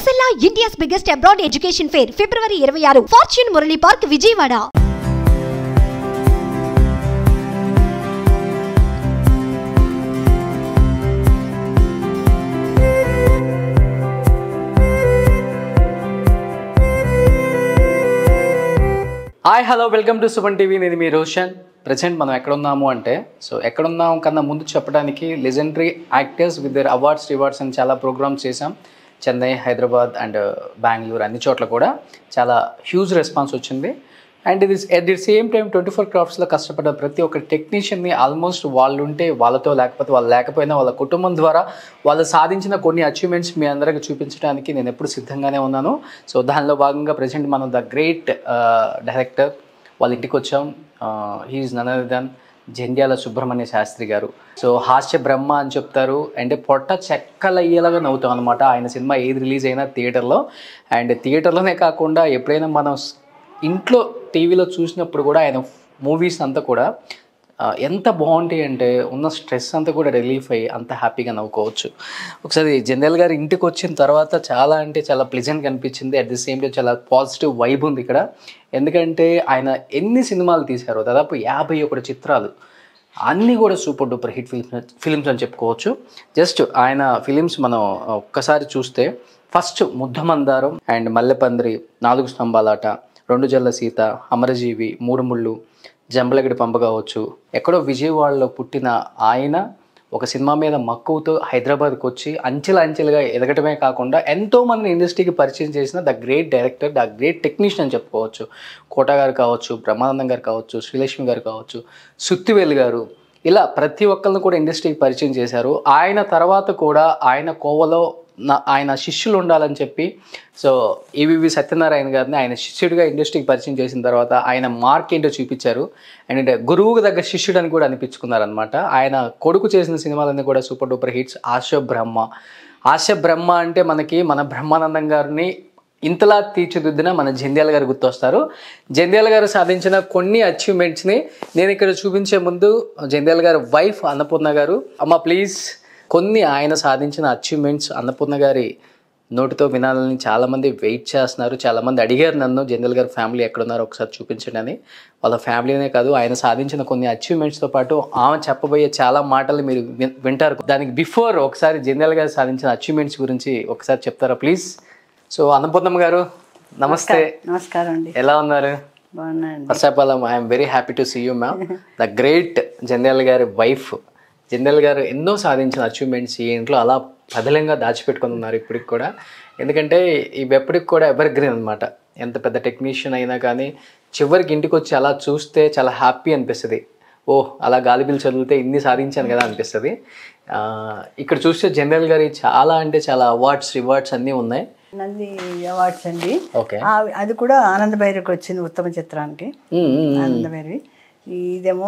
ఎక్సెల్లా India's biggest abroad education fair ఫిబ్రవరి ఇరవై ఆరు Fortune Murali park Vijayawada hi hello welcome to Suman TV నేను మీ రోషన్ ప్రజెంట్ మనం ఎక్కడున్నాము అంటే సో ఎక్కడున్నాం కన్నా ముందు చెప్పడానికి legendary actors with their awards rewards అని చాలా ప్రోగ్రామ్స్ చేసాం చెన్నై హైదరాబాద్ అండ్ బెంగళూరు అన్ని చోట్ల కూడా చాలా హ్యూజ్ రెస్పాన్స్ వచ్చింది అండ్ ఇది at the same time twenty four క్రాఫ్ట్స్లో కష్టపడ్డ ప్రతి ఒక్క టెక్నీషియన్ని ఆల్మోస్ట్ వాళ్ళు ఉంటే వాళ్ళతో లేకపోతే వాళ్ళు లేకపోయినా వాళ్ళ కుటుంబం ద్వారా వాళ్ళు సాధించిన కొన్ని అచీవ్మెంట్స్ మీ అందరికి చూపించడానికి నేను ఎప్పుడు సిద్ధంగానే ఉన్నాను సో దానిలో భాగంగా ప్రజెంట్ మనం ద గ్రేట్ డైరెక్టర్ వాళ్ళ ఇంటికి వచ్చాం he is none Jandhyala Subrahmanya Sastry garu so హాస్య బ్రహ్మ అని చెప్తారు అంటే పొట్ట చెక్కలయ్యేలాగా నవ్వుతాం అనమాట ఆయన సినిమా ఏది రిలీజ్ అయినా థియేటర్లో అండ్ థియేటర్లోనే కాకుండా ఎప్పుడైనా మనం స్- ఇంట్లో టీవీలో చూసినప్పుడు కూడా ఆయన మూవీస్ అంతా కూడా ఆ, ఎంత బాగుంటాయి అంటే ఉన్న స్ట్రెస్ అంతా కూడా రిలీఫ్ అయ్యి అంత హ్యాపీగా నవ్వుకోవచ్చు ఒకసారి జనరల్ గారు ఇంటికి వచ్చిన తర్వాత చాలా అంటే చాలా ప్లెజెంట్గా అనిపించింది అట్ ది సేమ్ టైం చాలా పాజిటివ్ వైబ్ ఉంది ఇక్కడ ఎందుకంటే ఆయన ఎన్ని సినిమాలు తీశారో దాదాపు యాభై ఒకటి చిత్రాలు అన్నీ కూడా super duper hit films films అని చెప్పుకోవచ్చు జస్ట్ ఆయన ఫిలిమ్స్ మనం ఒక్కసారి చూస్తే ఫస్ట్ ముద్దమందారం అండ్ మల్లెపందిరి నాలుగు స్తంభాలాట రెండు జల్ల సీత అమరజీవి మూడు ముళ్ళు జంబలగడి పంప కావచ్చు ఎక్కడో విజయవాడలో పుట్టిన ఆయన ఒక సినిమా మీద మక్కువతో హైదరాబాద్కి వచ్చి అంచెల అంచెలుగా ఎదగటమే కాకుండా ఎంతో మందిని ఇండస్ట్రీకి పరిచయం చేసిన the great director the great technician అని చెప్పుకోవచ్చు కోట గారు కావచ్చు బ్రహ్మానందం గారు కావచ్చు శ్రీలక్ష్మి గారు కావచ్చు సుత్తివేలు గారు ఇలా ప్రతి ఒక్కరిని కూడా ఇండస్ట్రీకి పరిచయం చేశారు ఆయన తర్వాత కూడా ఆయన కోవలో నా ఆయన శిష్యులు ఉండాలని చెప్పి సో ఈవివి సత్యనారాయణ గారిని ఆయన శిష్యుడిగా ఇండస్ట్రీకి పరిచయం చేసిన తర్వాత ఆయన మార్క్ ఏంటో చూపించారు అండ్ గురువుకు దగ్గర శిష్యుడు అని కూడా అనిపించుకున్నారనమాట ఆయన కొడుకు చేసిన సినిమాలన్నీ కూడా సూపర్ డూపర్ హిట్స్ ఆశ బ్రహ్మ ఆశ బ్రహ్మ అంటే మనకి మన బ్రహ్మానందం గారిని ఇంతలా తీర్చిదిద్దిన మన జంధ్యాల గారు గుర్తొస్తారు జంధ్యాల గారు సాధించిన కొన్ని అచీవ్మెంట్స్ని నేను ఇక్కడ చూపించే ముందు జంధ్యాల గారి వైఫ్ అన్నపూర్ణ గారు అమ్మ ప్లీజ్ కొన్ని ఆయన సాధించిన అచీవ్మెంట్స్ అన్నపూర్ణ గారి నోటితో వినాలని చాలామంది వెయిట్ చేస్తున్నారు చాలామంది అడిగారు నన్ను జంధ్యాల గారి ఫ్యామిలీ ఎక్కడున్నారో ఒకసారి చూపించండి అని వాళ్ళ ఫ్యామిలీనే కాదు ఆయన సాధించిన కొన్ని అచీవ్మెంట్స్తో పాటు ఆమె చెప్పబోయే చాలా మాటలు మీరు విన్- వింటారు దానికి బిఫోర్ ఒకసారి జంధ్యాల గారు సాధించిన అచీవ్మెంట్స్ గురించి ఒకసారి చెప్తారా ప్లీజ్ సో అన్నపూర్ణమ్మ గారు నమస్తే నమస్కారం అండి ఎలా ఉన్నారు బాగున్నాండి first of all I'm very happy to see you ma'am the great Jandhyala గారి వైఫ్ జంధ్యాల గారు ఎన్నో సాధించిన అచీవ్మెంట్స్ ఈ ఇంట్లో అలా పదలంగా దాచిపెట్టుకొని ఉన్నారు ఇప్పటికి కూడా ఎందుకంటే ఇవి ఎప్పటికి కూడా ఎవర్ గ్రీన్ అనమాట ఎంత పెద్ద టెక్నీషియన్ అయినా కానీ చివరికి ఇంటికి వచ్చి అలా చూస్తే చాలా హ్యాపీ అనిపిస్తుంది ఓ అలా గాలిబిల్ చదివితే ఇన్ని సాధించాను కదా అనిపిస్తుంది ఆ, ఇక్కడ చూస్తే జనరల్ గారి చాలా అంటే చాలా అవార్డ్స్ రివార్డ్స్ అన్నీ ఉన్నాయి నంది అవార్డ్స్ అండి ఓకే ఆ- అది కూడా ఆనంద భైరవికి వచ్చింది ఉత్తమ చిత్రానికి ఆనంద భైరవి ఇదేమో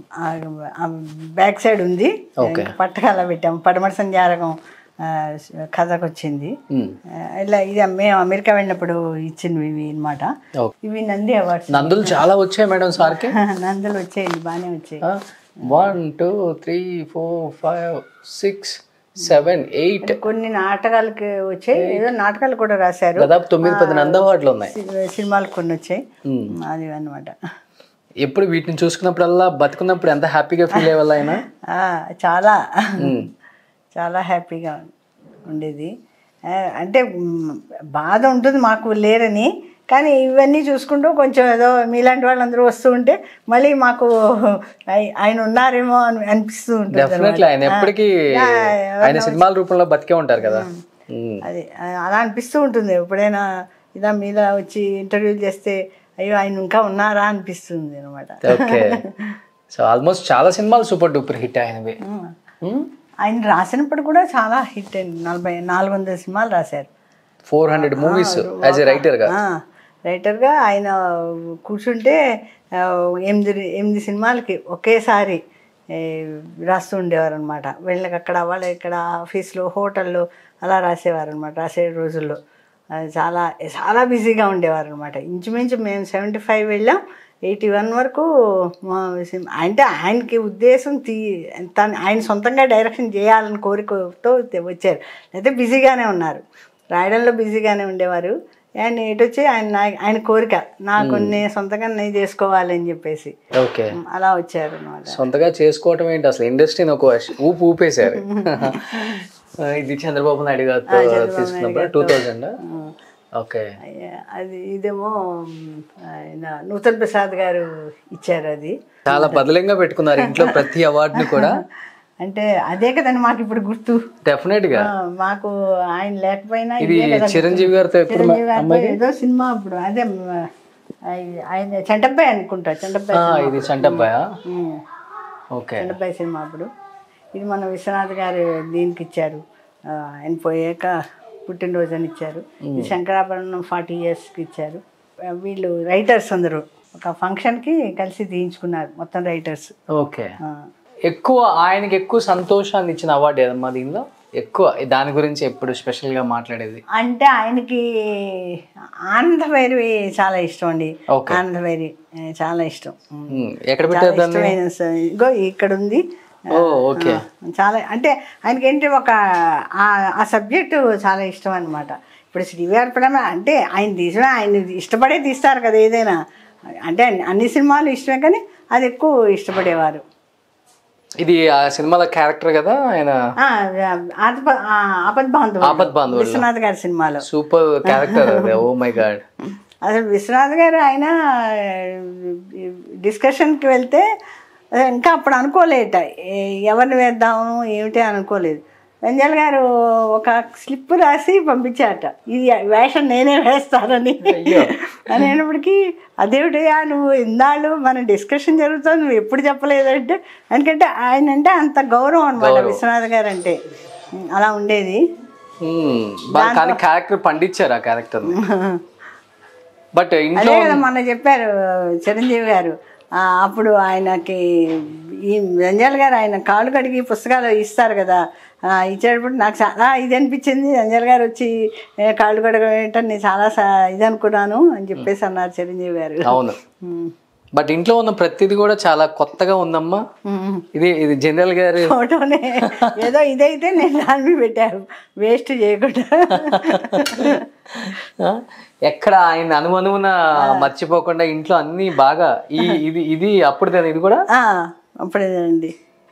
బ్యాక్ సైడ్ ఉంది Okay. పట్టగా అలా పెట్టాము పడమటి సంధ్యారకం ఆ, కథకు వచ్చింది ఆ, ఇలా ఇది మేము అమెరికా వెళ్ళినప్పుడు ఇచ్చినవి ఇవి అనమాట Okay. ఇవి నంది అవార్డ్స్ నందులు చాలా వచ్చాయి మేడం సార్కి నందులు వచ్చాయండి బాగానే వచ్చాయి one two three four five six seven eight కొన్ని నాటకాలకి వచ్చాయి ఏదో నాటకాలు కూడా రాశారు దాదాపు తొమ్మిది పది నంద అవార్డులు ఉన్నాయి సి- సినిమాలకు కొన్ని వచ్చాయి అది అన్నమాట ఎప్పుడు వీటిని చూసుకున్నప్పుడల్లా బతుకున్నప్పుడు ఎంత హ్యాపీగా ఫీల్ అయ్యే ఆయన ఆ, చాలా చాలా హ్యాపీగా ఉండేది ఆ, అంటే మ్, బాధ ఉంటుంది మాకు లేరని కానీ ఇవన్నీ చూసుకుంటూ కొంచెం ఏదో మీలాంటి వాళ్ళందరూ వస్తూ ఉంటే మళ్ళీ మాకు ఆయ- ఆయన ఉన్నారేమో అని అనిపిస్తూ ఉంటుంది డెఫినెట్లీ ఆయన ఎప్పటికీ ఆయన సినిమాల రూపంలో బతికే ఉంటారు కదా ఉమ్. అది ఆ, అలా అనిపిస్తూ ఉంటుంది ఎప్పుడైనా ఇలా మీలా వచ్చి ఇంటర్వ్యూలు చేస్తే అయ్యో ఆయన ఇంకా ఉన్నారా అనిపిస్తుంది అనమాట ఓకే సో ఆల్మోస్ట్ చాలా సినిమాలు సూపర్ డూపర్ హిట్ అయినవి ఉమ్. ఆయన రాసినప్పుడు కూడా చాలా హిట్ అయింది నలభై నాలుగు వందల సినిమాలు రాశారు four hundred movies as a రైటర్గా ఆ, రైటర్గా ఆయన కూర్చుంటే ఆ, ఎనిమిది ఎనిమిది సినిమాలకి ఒకేసారి ఏ, రాస్తూ ఉండేవారు అనమాట వీళ్ళకి అక్కడ వాళ్ళ ఇక్కడ ఆఫీస్లో హోటల్లో అలా రాసేవారు అనమాట రాసే రోజుల్లో అది చాలా చాలా బిజీగా ఉండేవారు అనమాట ఇంచుమించు మేము సెవెంటీ ఫైవ్ వెళ్ళాం ఎయిటీ వన్ వరకు మా సినిమా అంటే ఆయనకి ఉద్దేశం తీ తను ఆయన సొంతంగా డైరెక్షన్ చేయాలని కోరికతో వచ్చారు అయితే బిజీగానే ఉన్నారు రాయడంలో బిజీగానే ఉండేవారు ఆయన ఇటు వచ్చి ఆయన నా- ఆయన కోరిక నాకు నేను సొంతంగా నేను చేసుకోవాలని చెప్పేసి ఓకే అలా వచ్చారు అనమాట సొంతగా చేసుకోవటం ఏంటి అసలు ఇండస్ట్రీని ఒక ఊపు ఊపేశారు ఇది చంద్రబాబు నాయుడు గారితో తీసుకున్నప్పుడు టూ థౌజండ్ ఓకే అది ఇదేమో ఆయన నూతన్ ప్రసాద్ గారు ఇచ్చారు అది చాలా బదులంగా పెట్టుకున్నారు ఇంట్లో ప్రతి అవార్డుని కూడా అంటే అదే కదండి మాకు ఇప్పుడు గుర్తు డెఫినెట్ గా ఆ, మాకు ఆయన లేకపోయినా ఇది ఇదే కదా చిరంజీవి గారితో ఎప్పుడు చిరంజీవి గారితో ఏదో సినిమా అప్పుడు అదే మ, ఆయ- ఆయన చంటబ్బాయి అనుకుంటా చంటబ్బాయి ఆ, ఇది చంటబ్బాయ ఉమ్, ఓకే చంటబ్బాయి సినిమా అప్పుడు ఇది మన విశ్వనాథ్ గారు దీనికి ఇచ్చారు ఆ, ఆయన పోయాక పుట్టినరోజు అని ఇచ్చారు ఇది శంకరాభరణం ఫార్టీ ఇయర్స్కి ఇచ్చారు ఆ, వీళ్ళు రైటర్స్ అందరూ ఒక ఫంక్షన్కి కలిసి తీయించుకున్నారు మొత్తం రైటర్స్ ఓకే ఎక్కువ ఆయనకి ఎక్కువ సంతోషాన్ని ఇచ్చిన అవార్డు ఏదమ్మా దీనిలో ఎక్కువ దాని గురించి ఎప్పుడు స్పెషల్ గా మాట్లాడేది అంటే ఆయనకి ఆనందభైరవి చాలా ఇష్టం అండి Okay. ఆనందభైరవి ఆ, చాలా ఇష్టం ఉమ్, ఎక్కడ చాలా పెట్టారు దాన్ని ఇష్టమైన స- ఇగో ఇక్కడ ఉంది ఓ ఓకే ఆ, చాలా అంటే ఆయనకి ఏంటి ఒక ఆ- ఆ సబ్జెక్టు చాలా ఇష్టం అనమాట ఇప్పుడు శ్రీవారి ప్రేమ అంటే ఆయన తీసిన ఆయన ఇష్టపడే తీస్తారు కదా ఏదైనా అంటే అన్ని- అన్ని సినిమాలు ఇష్టమే కానీ అది ఎక్కువ ఇష్టపడేవారు ఇది ఆ సినిమాల క్యారెక్టర్ కదా ఆయన ఆ, ఆపద్ ఆ, ఆపద్ బాంధవుడు ఆపద్ బాంధవుడు. విశ్వనాథ్ గారి సినిమాలో సూపర్ క్యారెక్టర్ అది ఓ మై గాడ్ అసలు విశ్వనాథ్ గారు ఆయన డిస్కషన్కి వెళ్తే ఆ, ఇంకా అప్పుడు అనుకోలేట ఏ- ఎవరిని వేద్దాము ఏమిటి అనుకోలేదు రంజల్ గారు ఒక స్లిప్ రాసి పంపించారట ఇది వేషం నేనే వేస్తానని అనేటప్పటికీ అదేమిటయ్యా నువ్వు ఇందాళ్ళు మన డిస్కషన్ జరుగుతుంది నువ్వు ఎప్పుడు చెప్పలేదంటే ఎందుకంటే ఆయన అంటే అంత గౌరవం అనమాట విశ్వనాథ్ గారు అంటే అలా ఉండేది కానీ క్యారెక్టర్ పండించారు ఆ క్యారెక్టర్ బట్ ఇంట్లో అదే కదా మొన్న చెప్పారు చిరంజీవి గారు ఆ, అప్పుడు ఆయనకి ఈ రంజాల్ గారు ఆయన కాళ్ళు కడిగి పుస్తకాలు ఇస్తారు కదా ఆ, ఇచ్చేటప్పుడు నాకు చాలా ఇది అనిపించింది రంజాల్ గారు వచ్చి "ఏ, కాళ్ళు కడగటం నేను చాలా సా- ఇది అనుకున్నాను అని చెప్పేసి అన్నారు చిరంజీవి గారు అవును ఉమ్. బట్ ఇంట్లో ఉన్న ప్రతిది కూడా చాలా కొత్తగా ఉందమ్మా ఉమ్. ఇది ఇది జనరల్ గారు ఫోటోనే ఏదో ఇదైతే నేను దాని మీద పెట్టాను వేస్ట్ చేయకుండా ఆ? ఎక్కడ ఆయన అనుమనువున మర్చిపోకుండా ఇంట్లో అన్ని బాగా ఈ ఇది ఇది అప్పుడు ఇది కూడా ఆ, అప్పుడేనండి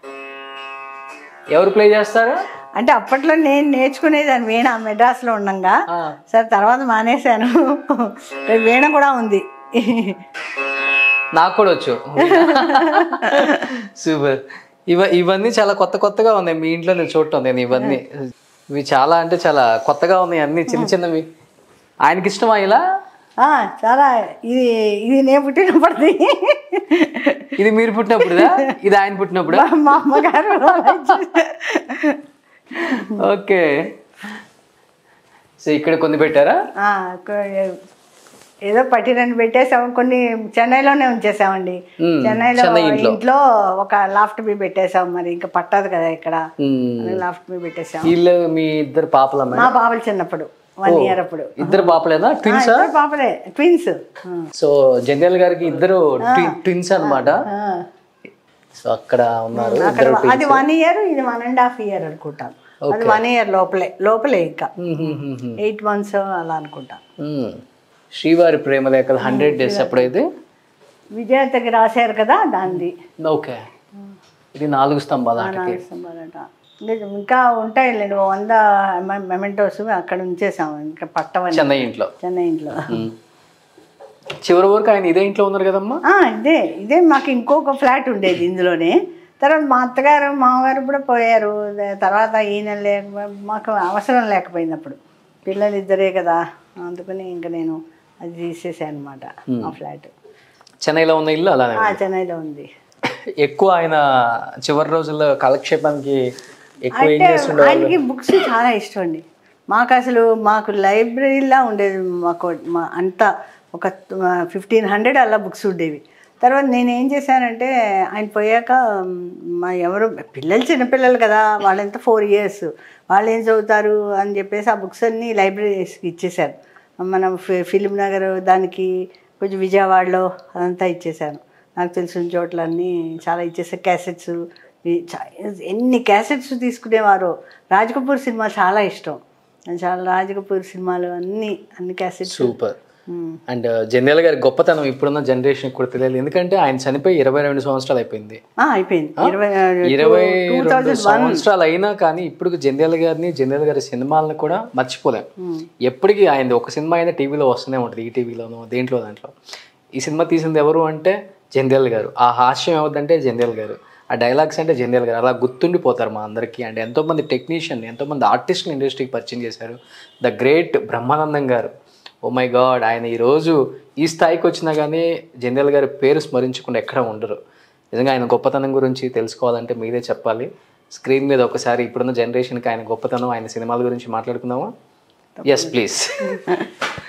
ఎవరు ప్లే చేస్తారు అంటే అప్పట్లో నేను నేర్చుకునేదాన్ని వీణ మెడ్రాస్లో ఉండంగా ఆ. సరే తర్వాత మానేశాను రేపు వీణ కూడా ఉంది నాకు కూడా వచ్చు సూపర్ ఇవ ఇవన్నీ చాలా కొత్త కొత్తగా ఉన్నాయి మీ ఇంట్లో నేను చూడటం నేను ఇవన్నీ ఇవి చాలా అంటే చాలా కొత్తగా ఉన్నాయి అన్ని చిన్న చిన్నవి ఆయనకి ఇష్టమా ఇలా ఆ, చాలా ఇది ఇది నేను పుట్టినప్పటిది ఇది మీరు పుట్టినప్పుడుదా ఇది ఆయన పుట్టినప్పుడు మా అమ్మగారు ఓకే సో ఇక్కడ కొన్ని పెట్టారా ఆ, కొ- ఏదో పట్టినని పెట్టేసాము కొన్ని చెన్నైలోనే ఉంచేసామండి మ్మ్. చెన్నైలో చెన్నై ఇంట్లో. ఇంట్లో ఒక లాఫ్ట్ బి పెట్టేసాం మరి ఇంకా పట్టదు కదా ఇక్కడ మ్మ్. లాఫ్ట్ బి పెట్టేసాం వీళ్ళు మీ ఇద్దరు పాపలమ్మ మా పాపలు చిన్నప్పుడు వన్ ఇయర్ అప్పుడు ఇద్దరు పాపలేనా ఆ, ట్విన్స్ ఇద్దరు పాపలే ట్విన్స్ సో జనరల్ గారికి ఇద్దరు ట్విన్స్ అన్నమాట సో అక్కడ ఉన్నారు అక్కడ ఇద్దరు అది వన్ ఇయర్ ఇది వన్ అండ్ హాఫ్ ఇయర్ అనుకుంటాం అది వన్ ఇయర్ లోపలే లోపలే ఇంకా ఎయిట్ మంత్స్ అలా అనుకుంటాం మ్మ్. శ్రీవారి ప్రేమ లేఖలు హండ్రెడ్ డేస్ అప్పుడైతే విజయతకి రాశారు కదా దాన్ని ఓకే ఇది నాలుగు స్తంభాల ఆటకి నాలుగు ఇంకా- ఇంకా ఉంటాయిలేండి ఓ వంద మెమెంటోస్ అక్కడ ఉంచేసాము ఇంకా పట్టవని చెన్నై ఇంట్లో చెన్నై ఇంట్లో మ్మ్. చివరి వరకు ఆయన ఇదే ఇంట్లో ఉన్నారు కదమ్మా ఆ, ఇదే ఇదే మాకు ఇంకొక ఫ్లాట్ ఉండేది ఇందులోనే తర్వాత మా అత్తగారు మామగారు కూడా పోయారు ద- తర్వాత ఈయన లేక మాకు అవసరం లేకపోయింది అప్పుడు పిల్లలు ఇద్దరే కదా అందుకని ఇంకా నేను అది తీసేసాను అనమాట ఆ ఫ్లాట్ చెన్నైలో ఉన్న ఇల్లు అలానే ఆ, చెన్నైలో ఉంది ఎక్కువ ఆయన చివరి రోజుల్లో కాలక్షేపానికి ఎక్కువ ఏం అంటే చేస్తుండేవాళ్ళు ఆయనకి బుక్స్ చాలా ఇష్టం అండి మాకు అసలు మాకు లైబ్రరీలా ఉండేది మాకు మా అంతా ఒక ఫిఫ్టీన్ హండ్రెడ్ అలా బుక్స్ ఉండేవి తర్వాత నేను ఏం చేశానంటే ఆయన పోయాక మ్, మా ఎవరు పిల్లలు చిన్నపిల్లలు కదా వాళ్ళంతా ఫోర్ ఇయర్స్ వాళ్ళు ఏం చదువుతారు అని చెప్పేసి ఆ బుక్స్ అన్నీ లైబ్రరీస్కి ఇచ్చేశారు మనం ఫి- ఫిలిం నగర్ దానికి కొంచెం విజయవాడలో అదంతా ఇచ్చేసాను నాకు తెలిసిన చోట్లన్నీ చాలా ఇచ్చేసా క్యాసెట్స్ ఎన్ని క్యాసెట్స్ తీసుకునేవారో రాజ్ కపూర్ సినిమా చాలా ఇష్టం చాలా రాజకపూర్ సినిమాలు అన్ని అన్ని క్యాసెట్స్ సూపర్ అండ్ జనరల్ గారి గొప్పతనం ఇప్పుడున్న జనరేషన్ కూడా తెలియాలి ఎందుకంటే ఆయన చనిపోయి ఇరవై రెండు సంవత్సరాలు అయిపోయింది అయిపోయింది ఇరవై ఇరవై టూ రెండు థౌజండ్ వన్ సంవత్సరాలు అయినా కానీ ఇప్పుడు జంధ్యాల గారిని జంధ్యాల గారి సినిమాలను కూడా మర్చిపోలేం ఎప్పటికీ ఆయన ఒక సినిమా అయినా టీవీలో వస్తూనే ఉంటుంది ఈ టీవీలోనో దేంట్లో దాంట్లో ఈ సినిమా తీసింది ఎవరు అంటే జంధ్యాల గారు ఆ హాస్యం ఎవరిదంటే జంధ్యాల గారు ఆ డైలాగ్స్ అంటే జంధ్యాల గారు అలా గుర్తుండిపోతారు మా అందరికీ అండ్ ఎంతోమంది టెక్నీషియన్ ఎంతోమంది ఆర్టిస్టులు ఇండస్ట్రీకి పరిచయం చేశారు ద గ్రేట్ బ్రహ్మానందం గారు ఓ మై గాడ్ ఆయన ఈరోజు ఈ స్థాయికి వచ్చినా కానీ జంధ్యాల గారి పేరు స్మరించకుండా ఎక్కడ ఉండరు నిజంగా ఆయన గొప్పతనం గురించి తెలుసుకోవాలంటే మీరే చెప్పాలి స్క్రీన్ మీద ఒకసారి ఇప్పుడున్న జనరేషన్కి ఆయన గొప్పతనం ఆయన సినిమాల గురించి మాట్లాడుకుందామా ఎస్ ప్లీజ్